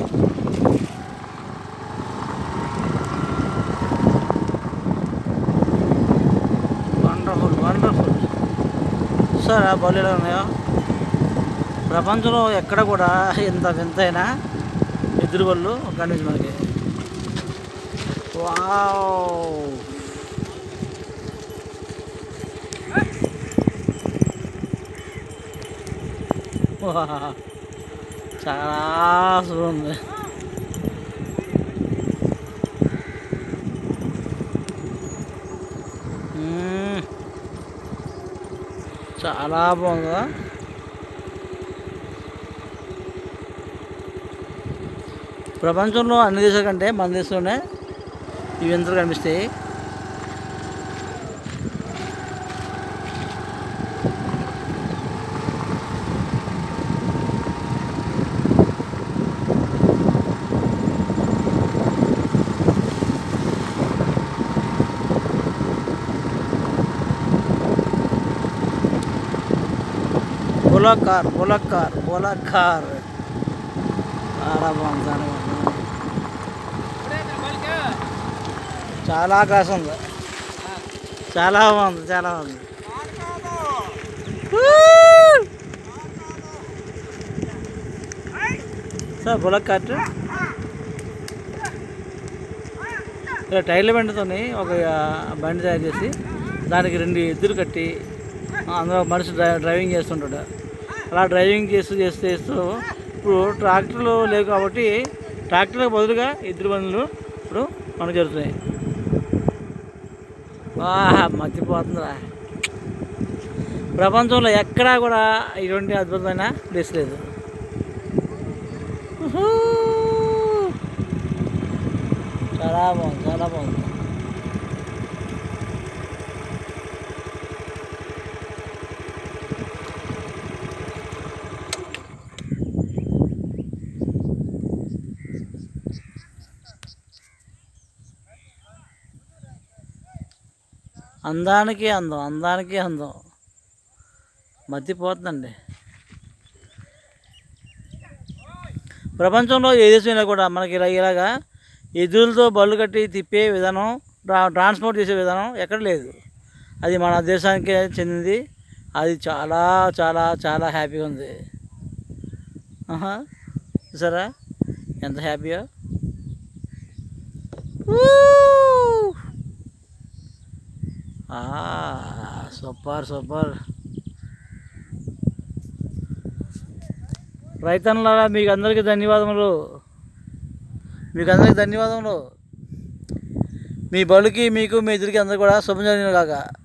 Wonderful wonderful sir ఆ bowl ఎలా ఉన్నాయో ప్రపంచంలో ఎక్కడ కూడా ఇంత వింతైన ఎదురు బళ్ళు కనిపించి మనకి వావ్ వా. చాలా అసలు ఉంది మ్మ్. చాలా బాగుంది కదా? ప్రపంచంలో అన్ని దేశాల కంటే మన దేశంలోనే ఈ వింతలు కనిపిస్తాయి బులకార్ బులకార్ బులకార్ చాలా బాగుంది చాలా బాగుంది చాలా క్లాస్ ఉంది చాలా బాగుంది చాలా బాగుంది సార్ బులక్ కార్ట్ ఇలా టైర్ల బండితో ఒక ఆ, బండి తయారు చేసి దానికి రెండు ఎద్దులు కట్టి ఆ, అందులో మనిషి డ్రై డ్రైవింగ్ చేస్తుంటాడు అలా డ్రైవింగ్ చేస్తూ చేస్తూ చేస్తూ ఇప్పుడు ట్రాక్టర్లు లేవు కాబట్టి ట్రాక్టర్లకు బదులుగా ఎద్దుల బండ్లు ఇప్పుడు మనకు జరుగుతున్నాయి వా మర్చిపోతుందిరా ప్రపంచంలో ఎక్కడా కూడా ఇటువంటి అద్భుతమైన ప్లేస్ లేదు ఉహూ. చాలా బాగుంది చాలా బాగుంది అందానికి అందం అందానికి అందం మర్చిపోతుందండి ప్రపంచంలో ఏ దేశమైనా కూడా మనకి ఇలా ఇలాగా ఎదురులతో బళ్ళు కట్టి తిప్పే విధానం ట్రా ట్రాన్స్పోర్ట్ చేసే విధానం ఎక్కడ లేదు అది మన దేశానికే చెందింది అది చాలా చాలా చాలా హ్యాపీగా ఉంది ఆహా చూసారా ఎంత హ్యాపీగా సూపర్ సూపర్ రైతన్నులారా మీకు అందరికీ ధన్యవాదములు మీకు అందరికీ ధన్యవాదములు మీ బలుకి మీకు మీ ఇద్దరికి అందరు కూడా శుభం జరిగిన కాక